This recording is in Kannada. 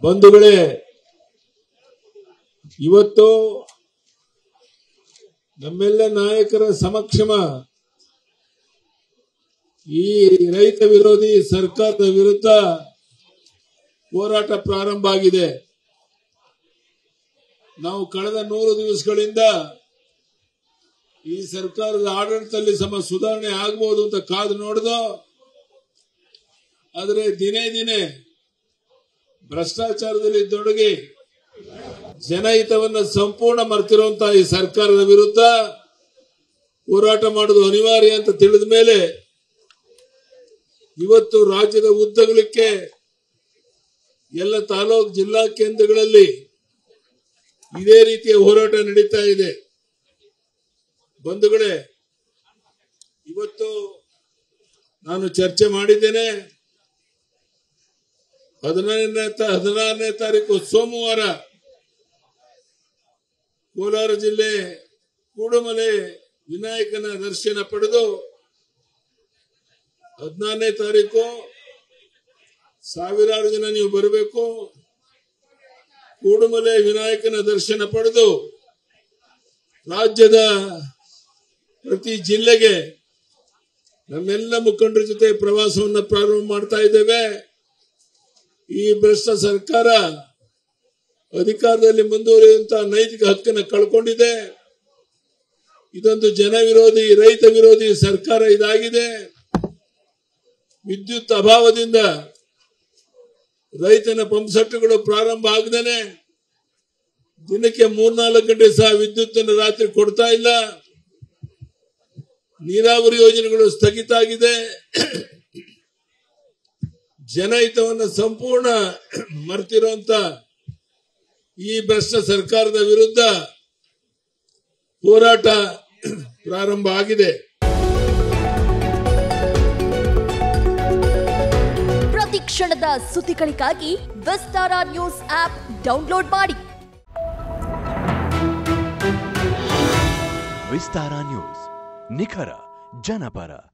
ಬಂಧುಗಳೇ ಇವತ್ತು ನಮ್ಮೆಲ್ಲ ನಾಯಕರ ಸಮಕ್ಷಮ ಈ ರೈತ ವಿರೋಧಿ ಸರ್ಕಾರದ ವಿರುದ್ಧ ಹೋರಾಟ ಪ್ರಾರಂಭ ಆಗಿದೆ ನಾವು ಕಳೆದ ನೂರು ದಿವಸಗಳಿಂದ ಈ ಸರ್ಕಾರದ ಆಡಳಿತದಲ್ಲಿ ಸಮ ಸುಧಾರಣೆ ಆಗಬಹುದು ಅಂತ ಕಾದು ನೋಡಿದು ಆದರೆ ದಿನೇ ದಿನೇ ಭ್ರಷ್ಟಾಚಾರದಲ್ಲಿ ತೊಡಗಿ ಜನಹಿತವನ್ನ ಸಂಪೂರ್ಣ ಮರೆತಿರುವಂತಹ ಈ ಸರ್ಕಾರದ ವಿರುದ್ಧ ಹೋರಾಟ ಮಾಡುವುದು ಅನಿವಾರ್ಯ ಅಂತ ತಿಳಿದ ಮೇಲೆ ಇವತ್ತು ರಾಜ್ಯದ ಉದ್ದಗಲಕ್ಕೆ ಎಲ್ಲ ತಾಲೂಕು ಜಿಲ್ಲಾ ಕೇಂದ್ರಗಳಲ್ಲಿ ಇದೇ ರೀತಿಯ ಹೋರಾಟ ನಡೀತಾ ಇದೆ ಬಂಧುಗಳೇ ಇವತ್ತು ನಾನು ಚರ್ಚೆ ಮಾಡಿದ್ದೇನೆ ಹದಿನಾರನೇ ಹದಿನಾರನೇ ತಾರೀಕು ಸೋಮವಾರ ಕೋಲಾರ ಜಿಲ್ಲೆ ಕೂಡುಮಲೆ ವಿನಾಯಕನ ದರ್ಶನ ಪಡೆದು ಹದಿನಾರನೇ ತಾರೀಕು ಸಾವಿರಾರು ಜನ ನೀವು ಬರಬೇಕು ಕೂಡುಮಲೆ ವಿನಾಯಕನ ದರ್ಶನ ಪಡೆದು ರಾಜ್ಯದ ಪ್ರತಿ ಜಿಲ್ಲೆಗೆ ನಮ್ಮೆಲ್ಲ ಮುಖಂಡರ ಜೊತೆ ಪ್ರವಾಸವನ್ನು ಪ್ರಾರಂಭ ಮಾಡ್ತಾ ಇದ್ದೇವೆ ಈ ಭ್ರಷ್ಟ ಸರ್ಕಾರ ಅಧಿಕಾರದಲ್ಲಿ ಮುಂದುವರಿಯುವಂತಹ ನೈತಿಕ ಹಕ್ಕನ್ನು ಕಳ್ಕೊಂಡಿದೆ ಇದೊಂದು ಜನ ವಿರೋಧಿ ರೈತ ವಿರೋಧಿ ಸರ್ಕಾರ ಇದಾಗಿದೆ ವಿದ್ಯುತ್ ಅಭಾವದಿಂದ ರೈತನ ಪಂಪ್ಸೆಟ್ಗಳು ಪ್ರಾರಂಭ ಆಗದೇನೆ ದಿನಕ್ಕೆ ಮೂರ್ನಾಲ್ಕು ಗಂಟೆ ಸಹ ವಿದ್ಯುತ್ ಅನ್ನು ರಾತ್ರಿ ಕೊಡ್ತಾ ಇಲ್ಲ ನೀರಾವರಿ ಯೋಜನೆಗಳು ಸ್ಥಗಿತ ಆಗಿದೆ ಜನಹಿತವನ್ನು ಸಂಪೂರ್ಣ ಮರೆತಿರುವಂತ ಈ ಭ್ರಷ್ಟ ಸರ್ಕಾರದ ವಿರುದ್ಧ ಹೋರಾಟ ಪ್ರಾರಂಭ ಆಗಿದೆ ಪ್ರತಿ ಕ್ಷಣದ ಸುದ್ದಿಗಳಿಗಾಗಿ ವಿಸ್ತಾರ ನ್ಯೂಸ್ ಆಪ್ ಡೌನ್ಲೋಡ್ ಮಾಡಿ ವಿಸ್ತಾರ ನ್ಯೂಸ್ ನಿಖರ ಜನಪರ